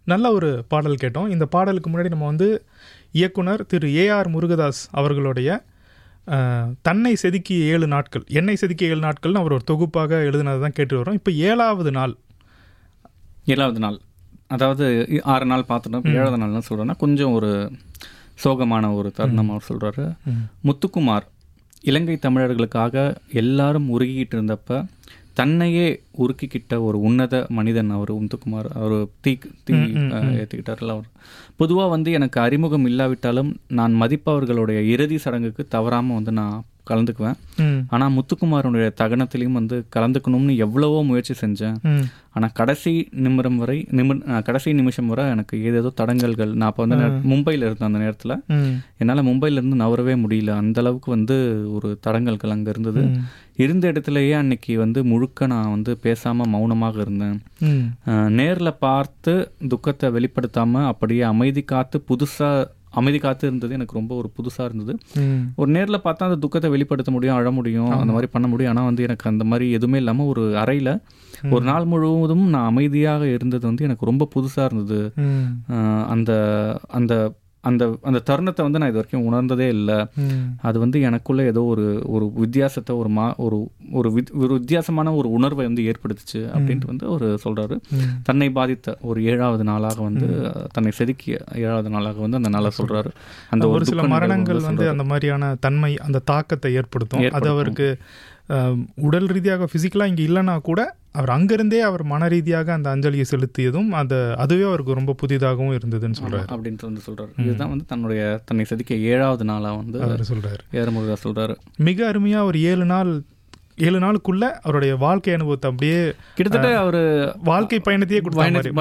நல்ல ஒரு பாடல் கேட்டோம் இந்த பாடலுக்கு முன்னாடி நம்ம வந்து இயக்குனர் திரு ஏஆர் முருகதாஸ் அவர்களுடைய அஹ், தன்னை செதுக்கிய ஏழு நாட்கள் என்னை செதுக்கிய ஏழு நாட்கள்னு அவர் ஒரு தொகுப்பாக எழுதினதை தான் கேட்டு வரோம் இப்போ ஏழாவது நாள் ஏழாவது நாள் அதாவது இ- ஆறு நாள் பார்த்துட்டோம் இப்ப ஏழாவது நாள் என்ன சொல்கிறேன்னா கொஞ்சம் ஒரு சோகமான ஒரு தருணம் அவர் சொல்கிறாரு முத்துக்குமார் இலங்கை தமிழர்களுக்காக எல்லாரும் உருகிக்கிட்டு இருந்தப்ப தன்னையே உருக்கிக்கிட்ட ஒரு உன்னத மனிதன் அவர் முத்துக்குமார் அவர் தீ தீ ஏற்றுக்கிட்டார்ல அவர் பொதுவாக வந்து எனக்கு அறிமுகம் இல்லாவிட்டாலும் நான் மதிப்பவர்களுடைய இறுதி சடங்குக்கு தவறாமல் வந்து நான் கலந்துக்குவேன் ம் ஆனால் முத்துக்குமாரனுடைய தகனத்திலையும் வந்து கலந்துக்கணும்னு எவ்வளவோ முயற்சி செஞ்சேன் ம் ஆனால் கடைசி நிமிடம் வரை நிமி அஹ் கடைசி நிமிஷம் வரை எனக்கு ஏதேதோ தடங்கல்கள் நான் அப்போ வந்து நே- மும்பையில் இருந்தேன் அந்த நேரத்தில் ம் என்னால் மும்பையிலேருந்து நவரவே முடியல அந்த அளவுக்கு வந்து ஒரு தடங்கல்கள் அங்கே இருந்தது இருந்த இடத்துலயே அன்னைக்கு வந்து முழுக்க நான் வந்து பேசாமல் மௌனமாக இருந்தேன் ம் நேரில் பார்த்து துக்கத்தை வெளிப்படுத்தாமல் அப்படியே அமைதி காத்து புதுசாக அமைதி காத்து இருந்தது எனக்கு ரொம்ப ஒரு புதுசாக இருந்தது ம் ஒரு நேரில் பார்த்தா அந்த துக்கத்தை வெளிப்படுத்த முடியும் அழ முடியும் அந்த மாதிரி பண்ண முடியும் ஆனால் வந்து எனக்கு அந்த மாதிரி எதுவுமே இல்லாமல் ஒரு அறையில் ஒரு நாள் முழுவதும் நான் அமைதியாக இருந்தது வந்து எனக்கு ரொம்ப புதுசாக இருந்தது ம் ஆஹ் அந்த அந்த அந்த அந்த தருணத்தை வந்து நான் இது வரைக்கும் உணர்ந்ததே இல்லை ம் அது வந்து எனக்குள்ள ஏதோ ஒரு ஒரு வித்தியாசத்தை ஒரு மா ஒரு ஒரு வித்- ஒரு வித்தியாசமான ஒரு உணர்வை வந்து ஏற்படுத்துச்சு அப்படின்ட்டு வந்து அவர் சொல்றாரு ம். தன்னை பாதித்த ஒரு ஏழாவது நாளாக வந்து தன்னை செதுக்கிய ஏழாவது நாளாக வந்து அந்த நாளை சொல்றாரு அந்த ஒரு சில துக்க நிகழ்வு மரணங்கள் வந்து வந்து அந்த மாதிரியான தன்மை அந்த தாக்கத்தை ஏற்படுத்தும் அது ஏற்படுத்தும். அவருக்கு அஹ், உடல் ரீதியாக ஃபிசிக்கலாக இங்கே இல்லைன்னா கூட அவர் அங்கிருந்தே அவர் மன ரீதியாக அந்த அஞ்சலியை செலுத்தியதும் அந்த அதுவே அவருக்கு ரொம்ப புதிதாகவும் இருந்ததுன்னு சொல்றாரு அப்படின்ட்டு வந்து சொல்றாரு இதுதான் வந்து தன்னுடைய தன்னை செதுக்கிய ஏழாவது நாளா வந்து அவர் சொல்றாரு ஏரமுருகா சொல்றாரு மிக அருமையா ஒரு ஏழு நாள் ஏழு நாளுக்குள்ள அவருடைய வாழ்க்கை அனுபவத்தை அப்படியே கிட்டத்தட்ட அவரு வாழ்க்கை பயணத்தையே கொடுத்த பயண- மாதிரி